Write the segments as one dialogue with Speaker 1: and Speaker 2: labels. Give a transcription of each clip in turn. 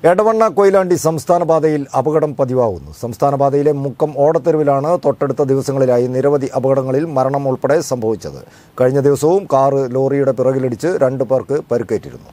Speaker 1: എടവണ്ണ കൊയിലാണ്ടി സംസ്ഥാന പാതയിൽ അപകടം പതിവാകുന്നു സംസ്ഥാന പാതയിലെ മുക്കം ഓടത്തെരുവിലാണ് തൊട്ടടുത്ത ദിവസങ്ങളിലായി നിരവധി അപകടങ്ങളിൽ മരണം ഉൾപ്പെടെ സംഭവിച്ചത് കഴിഞ്ഞ ദിവസവും കാറ് ലോറിയുടെ പിറകിലിടിച്ച് രണ്ടു പേർക്ക് പരിക്കേറ്റിരുന്നു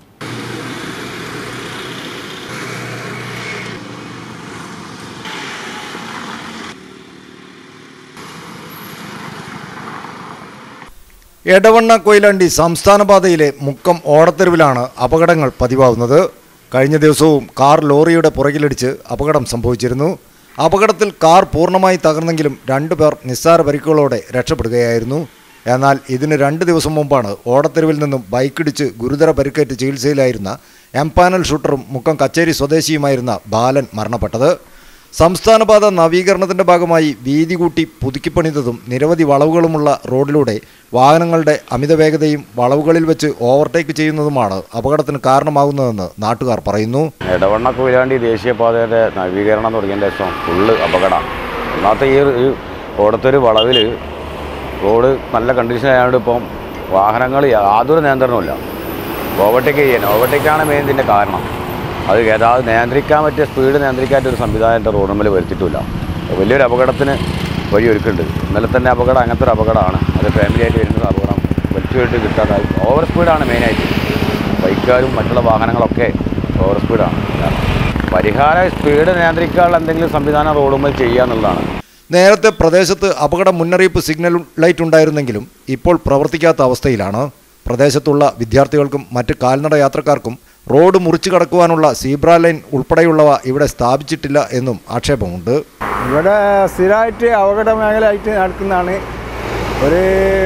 Speaker 1: എടവണ്ണ കൊയിലാണ്ടി സംസ്ഥാന പാതയിലെ മുക്കം ഓടത്തെരുവിലാണ് അപകടങ്ങൾ പതിവാകുന്നത് കഴിഞ്ഞ ദിവസവും കാർ ലോറിയുടെ പുറകിലിടിച്ച് അപകടം സംഭവിച്ചിരുന്നു അപകടത്തിൽ കാർ പൂർണ്ണമായി തകർന്നെങ്കിലും രണ്ടുപേർ നിസ്സാര പരിക്കുകളോടെ രക്ഷപ്പെടുകയായിരുന്നു എന്നാൽ ഇതിന് രണ്ട് ദിവസം മുമ്പാണ് ഓടത്തെരുവിൽ നിന്നും ബൈക്കിടിച്ച് ഗുരുതര പരിക്കേറ്റ് ചികിത്സയിലായിരുന്ന എംപാനൽ ഷൂട്ടറും മുക്കം കച്ചേരി സ്വദേശിയുമായിരുന്ന ബാലൻ മരണപ്പെട്ടത് സംസ്ഥാനപാത നവീകരണത്തിന്റെ ഭാഗമായി വീതി കൂട്ടി പുതുക്കിപ്പണിതതും നിരവധി വളവുകളുമുള്ള റോഡിലൂടെ വാഹനങ്ങളുടെ അമിത വേഗതയും വളവുകളിൽ വെച്ച് ഓവർടേക്ക് ചെയ്യുന്നതുമാണ് അപകടത്തിന് കാരണമാകുന്നതെന്ന് നാട്ടുകാർ പറയുന്നു
Speaker 2: എടവണ്ണ കൊയിലാണ്ടി ദേശീയപാതയുടെ നവീകരണം തുടങ്ങിയതിൻ്റെ ശേഷം ഫുള്ള് അപകടമാണ് ഒന്നാമത്തെ ഈ ഈ ഓടത്തൊരു വളവിൽ റോഡ് നല്ല കണ്ടീഷൻ ആയതുകൊണ്ട് ഇപ്പം വാഹനങ്ങൾ യാതൊരു നിയന്ത്രണമില്ല ഓവർടേക്ക് ചെയ്യാൻ ഓവർടേക്കാണ് മെയിൻ ഇതിൻ്റെ കാരണം അത് ഗതാഗതം നിയന്ത്രിക്കാൻ പറ്റിയ സ്പീഡ് നിയന്ത്രിക്കാത്ത ഒരു സംവിധാനം എൻ്റെ റോഡുമ്മിൽ വരുത്തിയിട്ടില്ല അപ്പോൾ വലിയൊരു അപകടത്തിന് വഴിയൊരുക്കുന്നുണ്ട് ഇന്നലെ തന്നെ അപകടം അങ്ങനത്തെ ഒരു അപകടമാണ് അത് ഫാമിലി ആയിട്ട് വരുന്ന ഒരു അപകടം വലിച്ചുപോയിട്ട് കിട്ടാതായി ഓവർ സ്പീഡാണ് മെയിനായിട്ട് ബൈക്കുകാരും മറ്റുള്ള വാഹനങ്ങളൊക്കെ ഓവർ സ്പീഡാണ് പരിഹാര സ്പീഡ് നിയന്ത്രിക്കാനുള്ള എന്തെങ്കിലും സംവിധാനം റോഡുമ്മിൽ ചെയ്യുക എന്നുള്ളതാണ്
Speaker 1: നേരത്തെ പ്രദേശത്ത് അപകട മുന്നറിയിപ്പ് സിഗ്നൽ ലൈറ്റ് ഉണ്ടായിരുന്നെങ്കിലും ഇപ്പോൾ പ്രവർത്തിക്കാത്ത അവസ്ഥയിലാണ് പ്രദേശത്തുള്ള വിദ്യാർത്ഥികൾക്കും മറ്റ് കാൽനട യാത്രക്കാർക്കും റോഡ് മുറിച്ചു കടക്കുവാനുള്ള സീബ്ര ലൈൻ ഉൾപ്പെടെയുള്ളവ ഇവിടെ സ്ഥാപിച്ചിട്ടില്ല എന്നും ആക്ഷേപമുണ്ട്
Speaker 3: ഇവിടെ സ്ഥിരമായിട്ട് അപകട മേഖലയായിട്ട് നടക്കുന്നതാണ് ഒരു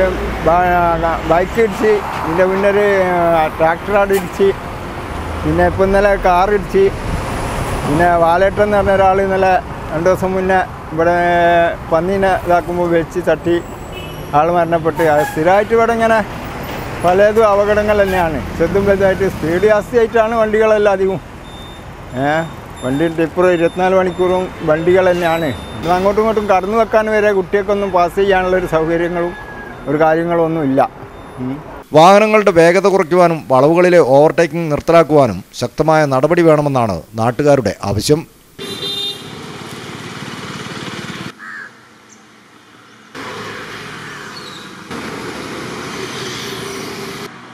Speaker 3: ബ- ബൈക്ക് ഇടിച്ച് ഇതിൻ്റെ മുന്നേ ഒരു ട്രാക്ടറാട് ഇടിച്ച് പിന്നെ ഇപ്പം ഇന്നലെ കാർ ഇടിച്ച് പിന്നെ വാലേട്ടൻ എന്ന് പറഞ്ഞ ഒരാൾ ഇന്നലെ രണ്ട് ദിവസം മുന്നേ ഇവിടെ പന്നീനെ ഇതാക്കുമ്പോൾ വെച്ച് തട്ടി ആൾ മരണപ്പെട്ട് അത് സ്ഥിരമായിട്ട് ഇവിടെ ഇങ്ങനെ പലതും അപകടങ്ങൾ തന്നെയാണ് ചെറുതും വലുതായിട്ട് സ്പീഡ് ജാസ്തിയായിട്ടാണ് വണ്ടികളെല്ലാം അധികവും ഏ വണ്ടി ടിപ്പർ ഇരുപത്തിനാല് മണിക്കൂറും വണ്ടികൾ തന്നെയാണ് ഇത് അങ്ങോട്ടും ഇങ്ങോട്ടും കടന്നു വെക്കാൻ വരെ കുട്ടികൾക്കൊന്നും പാസ് ചെയ്യാനുള്ള ഒരു സൗകര്യങ്ങളും ഒരു കാര്യങ്ങളും ഒന്നും ഇല്ല ഉം.
Speaker 1: വാഹനങ്ങളുടെ വേഗത കുറയ്ക്കുവാനും വളവുകളിലെ ഓവർടേക്കിംഗ് നിർത്തലാക്കുവാനും ശക്തമായ നടപടി വേണമെന്നാണ് നാട്ടുകാരുടെ ആവശ്യം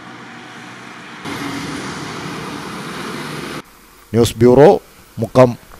Speaker 1: ന്യൂസ് ബ്യൂറോ മുക്കം